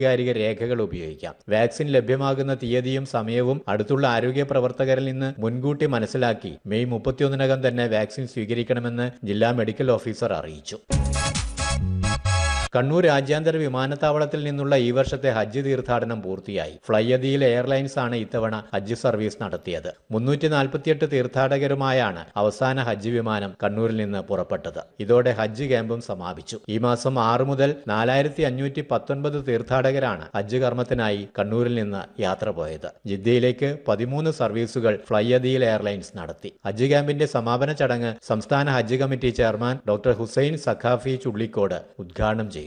ആധികാരിക രേഖകൾ ഉപയോഗിക്കാം വാക്സിൻ ലഭ്യമാകുന്ന തീയതിയും സമയവും അടുത്തുള്ള ആരോഗ്യ പ്രവർത്തകരിൽ നിന്ന് മുൻകൂട്ടി മനസ്സിലാക്കി മെയ് മുപ്പത്തിയൊന്നിനകം തന്നെ വാക്സിൻ സ്വീകരിക്കണമെന്ന് ജില്ലാ മെഡിക്കൽ ഓഫീസർ അറിയിച്ചു കണ്ണൂർ രാജ്യാന്തര വിമാനത്താവളത്തിൽ നിന്നുള്ള ഈ വർഷത്തെ ഹജ്ജ് തീർത്ഥാടനം പൂർത്തിയായി ഫ്ലൈയദിയിൽ എയർലൈൻസ് ആണ് ഇത്തവണ ഹജ്ജ് സർവീസ് നടത്തിയത് മുന്നൂറ്റി നാൽപ്പത്തിയെട്ട് തീർത്ഥാടകരുമായാണ് അവസാന ഹജ്ജ് വിമാനം കണ്ണൂരിൽ നിന്ന് പുറപ്പെട്ടത് ഇതോടെ ഹജ്ജ് ക്യാമ്പും സമാപിച്ചു ഈ മാസം ആറ് മുതൽ നാലായിരത്തി അഞ്ഞൂറ്റി പത്തൊൻപത് തീർത്ഥാടകരാണ് ഹജ്ജ് കർമ്മത്തിനായി കണ്ണൂരിൽ നിന്ന് യാത്ര പോയത് ജിദ്ദയിലേക്ക് പതിമൂന്ന് സർവീസുകൾ ഫ്ലൈയദിയിൽ എയർലൈൻസ് നടത്തി ഹജ്ജ് ക്യാമ്പിന്റെ സമാപന ചടങ്ങ് സംസ്ഥാന ഹജ്ജ് committee chairman doctor Hussain Saqafi Chullikode ഉദ്ഘാടനം ചെയ്തു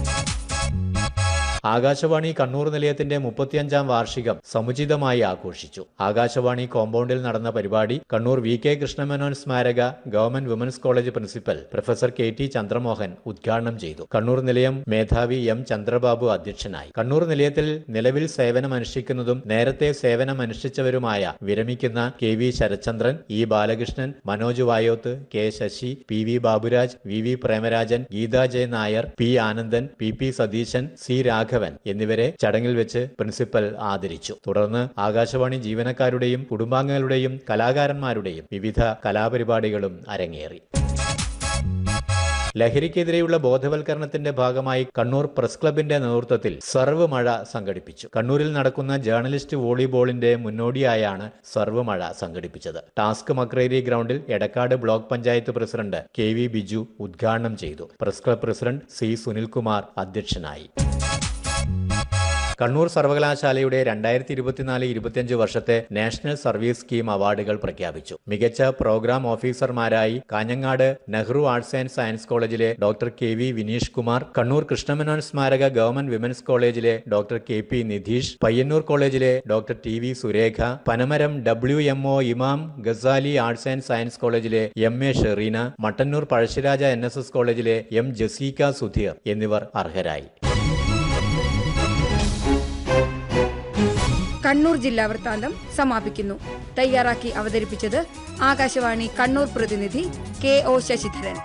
ആകാശവാണി കണ്ണൂർ നിലയത്തിന്റെ മുപ്പത്തിയഞ്ചാം വാർഷികം സമുചിതമായി ആഘോഷിച്ചു ആകാശവാണി കോമ്പൗണ്ടിൽ നടന്ന പരിപാടി കണ്ണൂർ വി കെ കൃഷ്ണമേനോൻ സ്മാരക government women's college principal professor K T Chandramohan ഉദ്ഘാടനം ചെയ്തു കണ്ണൂർ നിലയം മേധാവി എം ചന്ദ്രബാബു അധ്യക്ഷനായി കണ്ണൂർ നിലയത്തിൽ നിലവിൽ സേവനമനുഷ്ഠിക്കുന്നതും നേരത്തെ സേവനമനുഷ്ഠിച്ചവരുമായ വിരമിക്കുന്ന K V Sarathchandran E Balakrishnan Manoj Vayoth K Sasi P V Baburaj V V Premarajan Geetha J Nair P Anandan P P Satheesan C Raghavan എന്നിവരെ ചടങ്ങിൽ വെച്ച് പ്രിൻസിപ്പൽ ആദരിച്ചു തുടർന്ന് ആകാശവാണി ജീവനക്കാരുടെയും കുടുംബാംഗങ്ങളുടെയും കലാകാരന്മാരുടെയും വിവിധ കലാപരിപാടികളും അരങ്ങേറി ലഹരിക്കെതിരെയുള്ള ബോധവൽക്കരണത്തിന്റെ ഭാഗമായി കണ്ണൂർ പ്രസ് ക്ലബിന്റെ നേതൃത്വത്തിൽ സർവ് മഴ സംഘടിപ്പിച്ചു കണ്ണൂരിൽ നടക്കുന്ന ജേർണലിസ്റ്റ് വോളിബോളിന്റെ മുന്നോടിയായാണ് സർവ് മഴ സംഘടിപ്പിച്ചത് ടാസ്ക് മക്രേരി ഗ്രൗണ്ടിൽ Edakkad block panchayat president K V Biju ഉദ്ഘാടനം ചെയ്തു press club president C Sunilkumar അധ്യക്ഷനായി കണ്ണൂർ സർവകലാശാലയുടെ രണ്ടായിരത്തി ഇരുപത്തിനാല് ഇരുപത്തിയഞ്ച് വർഷത്തെ നാഷണൽ സർവീസ് സ്കീം അവാർഡുകൾ പ്രഖ്യാപിച്ചു മികച്ച പ്രോഗ്രാം ഓഫീസർമാരായി Kanhangad Nehru arts and science കോളേജിലെ doctor K V Vineesh Kumar Kannur Krishna Menon സ്മാരക ഗവൺമെന്റ് വിമൻസ് കോളേജിലെ doctor K P Nidheesh Payyannur കോളേജിലെ doctor T V Surekha Panamaram W M O Imam Ghazali arts and science കോളേജിലെ M A Shereena Mattannur Pazhassiraja N S S കോളേജിലെ എം ജസീക സുധീർ എന്നിവർ അർഹരായി കണ്ണൂർ ജില്ലാ വൃത്താന്തം സമാപിക്കുന്നു തയ്യാറാക്കി അവതരിപ്പിച്ചത് ആകാശവാണി കണ്ണൂർ പ്രതിനിധി കെ ഒ ശശിധരൻ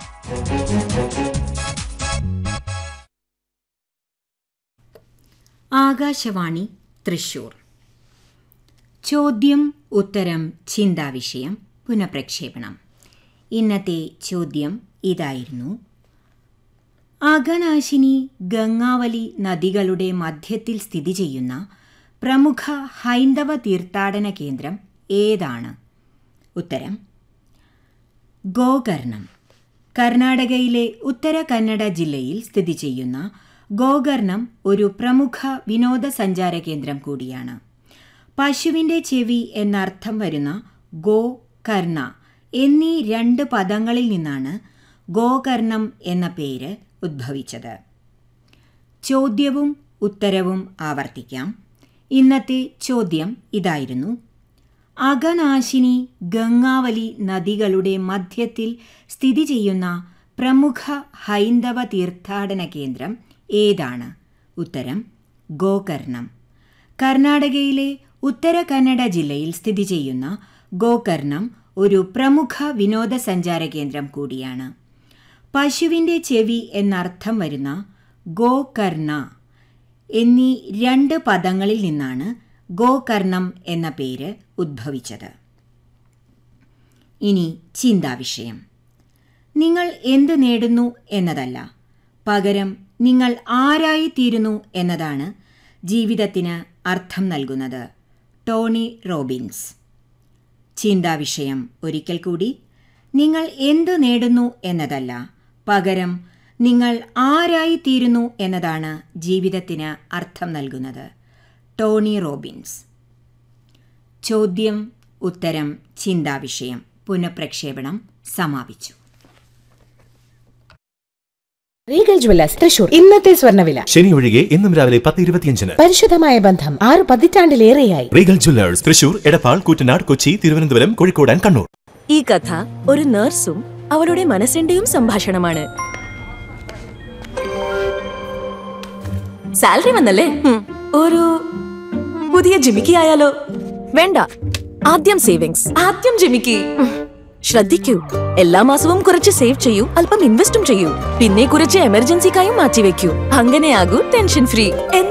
ആകാശവാണി തൃശൂർ ചോദ്യം ഉത്തരം ചിന്താവിഷയം പുനഃപ്രക്ഷേപണം ഇന്നത്തെ ചോദ്യം ഇതായിരുന്നു അഘനാശിനി ഗംഗാവലി നദികളുടെ മധ്യത്തിൽ സ്ഥിതി ചെയ്യുന്ന പ്രമുഖ ഹൈന്ദവ തീർത്ഥാടന കേന്ദ്രം ഏതാണ് ഉത്തരം ഗോകർണം കർണാടകയിലെ ഉത്തര കന്നഡ ജില്ലയിൽ സ്ഥിതി ചെയ്യുന്ന ഗോകർണം ഒരു പ്രമുഖ വിനോദസഞ്ചാര കേന്ദ്രം കൂടിയാണ് പശുവിൻ്റെ ചെവി എന്നർത്ഥം വരുന്ന ഗോ കർണ എന്നീ രണ്ട് പദങ്ങളിൽ നിന്നാണ് ഗോകർണം എന്ന പേര് ഉദ്ഭവിച്ചത് ചോദ്യവും ഉത്തരവും ആവർത്തിക്കാം ഇന്നത്തെ ചോദ്യം ഇതായിരുന്നു അഘനാശിനി ഗംഗാവലി നദികളുടെ മധ്യത്തിൽ സ്ഥിതി ചെയ്യുന്ന പ്രമുഖ ഹൈന്ദവ തീർത്ഥാടന കേന്ദ്രം ഏതാണ് ഉത്തരം ഗോകർണം കർണാടകയിലെ ഉത്തര കന്നഡ ജില്ലയിൽ സ്ഥിതി ചെയ്യുന്ന ഗോകർണം ഒരു പ്രമുഖ വിനോദസഞ്ചാര കേന്ദ്രം കൂടിയാണ് പശുവിൻ്റെ ചെവി എന്നർത്ഥം വരുന്ന ഗോകർണ എന്നീ രണ്ട് പദങ്ങളിൽ നിന്നാണ് ഗോകർണം എന്ന പേര് ഉദ്ഭവിച്ചത് ഇനി ചിന്താവിഷയം നിങ്ങൾ എന്ത് നേടുന്നു എന്നതല്ല പകരം നിങ്ങൾ ആരായിത്തീരുന്നു എന്നതാണ് ജീവിതത്തിന് അർത്ഥം നൽകുന്നത് ടോണി റോബിൻസ് ചിന്താവിഷയം ഒരിക്കൽ കൂടി നിങ്ങൾ എന്തു നേടുന്നു എന്നതല്ല പകരം നിങ്ങൾ ആരായിത്തീരുന്നു എന്നതാണ് ജീവിതത്തിന് അർത്ഥം നൽകുന്നത് ടോണി റോബിൻസ് ചോദ്യം ഉത്തരം ചിന്താവിഷയം പുനഃപ്രക്ഷേപണം സമാപിച്ചു റീഗൽ ജ്വല്ലേഴ്സ് തൃശൂർ ഇന്നത്തെ സ്വർണ്ണവില ശനി ഒഴികെ ഇന്നും രാവിലെ പത്ത് ഇരുപത്തിയഞ്ചിന് പരിശുദ്ധമായ ബന്ധം ആറ് പതിറ്റാണ്ടിലേറെയായി Regal jewellers Thrissur Edappal Koottanad Kochi Thiruvananthapuram Kozhikode and Kannur ഈ കഥ ഒരു നഴ്സും അവളുടെ മനസ്സിന്റെയും സംഭാഷണമാണ് സാലറി വന്നല്ലേ ഹും, ഒരു പുതിയ ജിമിക്കി ആയാലോ വേണ്ട ആദ്യം സേവിങ്സ് ആദ്യം ജിമിക്കി ഉം. ശ്രദ്ധിക്കൂ എല്ലാ മാസവും കുറച്ച് സേവ് ചെയ്യൂ അല്പം ഇൻവെസ്റ്റും ചെയ്യൂ പിന്നെ കുറച്ച് എമർജൻസിക്കായും മാറ്റിവെക്കൂ അങ്ങനെയാകൂ ടെൻഷൻ ഫ്രീ